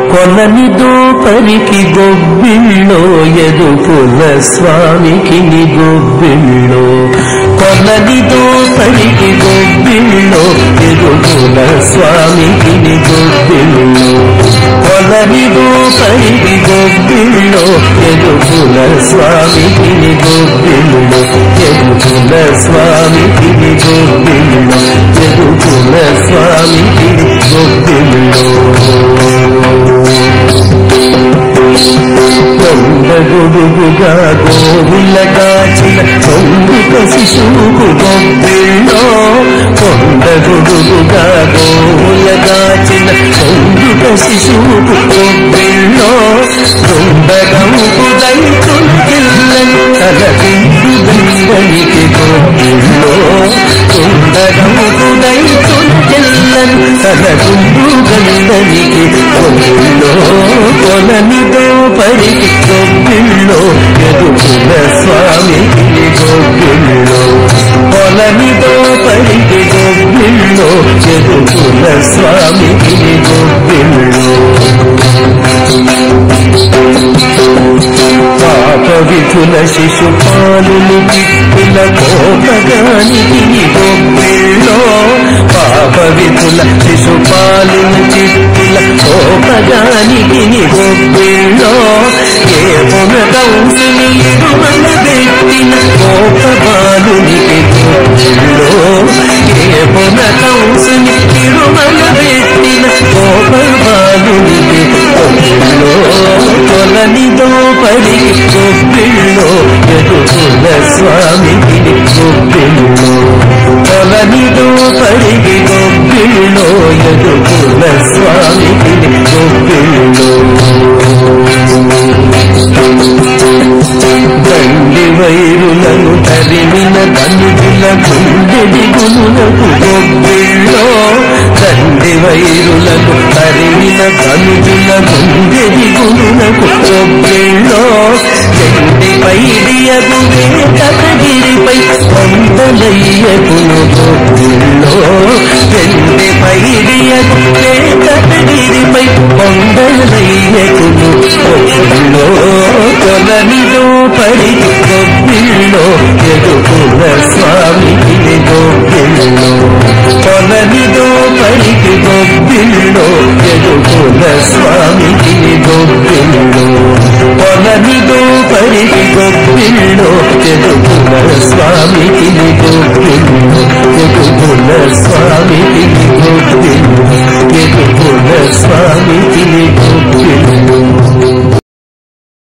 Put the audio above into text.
కొలని దోపరికి గొబ్బిళ్ళో ఎదుపుల స్వామికి ని గొబ్బిళ్ళో కొలని దోపరికి గొబ్బిళ్ళో ఎదుపుల స్వామికి ని గొబ్బిళ్ళో కొలని దోపరికి గొబ్బిళ్ళో ఎదుపుల స్వామికి ని గొబ్బిళ్ళో ఎదుపుల స్వామికి ని గొబ్బిళ్ళో ఎదుపుల స్వామికి ని గొబ్బిళ్ళో కొండగొడుగుగా గోవులగాచిన కొండుక శిశువుకు గొబ్బిళ్ళో కొండగొడుగుగా గోవులగాచిన కొండుక శిశువుకు గొబ్బిళ్ళో తుండగముకు దైతుల్లని తలకిందు దండనికి గొబ్బిళ్ళో తుండగముకు దైతుల్లని తలకుండు గండనికి గొబ్బిళ్ళో కొలనిదో పరికి గొబ్బిళ్ళో ఎదుగుల స్వామికి గొబ్బిళ్ళో కొలనిదో పరికి గొబ్బిళ్ళో ఎదుగుల స్వామికి గొబ్బిళ్ళో పాప విపుల శిశుపాలుని పిల్ల కోపగానికి గొబ్బిళ్ళో పాప విపుల శిశుపాలుని చిట్టిల కోపగానికి గొబ్బిళ్ళో ఏ పునకంసుని ఇరుమల పెట్టిన కోపబాలునికి గొబ్బిళ్ళో ఏ పునకంసుని ఇరుమల పెట్టిన కోపబాలునికి గొబ్బిళ్ళో కొలనిదో పరి గొబ్బిళ్ళో ఎదుగుల స్వామికి గొబ్బిళ్ళో కొలనిదో పరిగి గొబ్బిళ్ళో ఎదుగుల స్వామికి గొబ్బిళ్ళో దండి వైరులను తరిమిన ధనుజుల గుండెడి గునులకు గొబ్బిళ్ళో దండి వైరులను తరిమిన ధనుజుల గుండెడి గునులకు గొబ్బిళ్ళో చెండి పైడియగు వేటగిరిపై కొండలయ్యకును గొబ్బిళ్ళో చెండి పైడియగు వేటగిరిపై కొండలయ్యకును గొబ్బిళ్ళో కొలనిదో పడి గొబ్బిళ్ళో ఎదుకుల స్వామికి గొబ్బిళ్ళో కొలనిదో పడికి గొబ్బిళ్ళో ఎదుకుల స్వామికి గొబ్బిళ్ళో కొలనిదో పడికి గొబ్బిళ్ళో ఎదుకుల స్వామికి గొబ్బిళ్ళో ఎదుకుల స్వామికి గొబ్బిళ్ళో ఎదుకుల స్వామికి గొబ్బిళ్ళో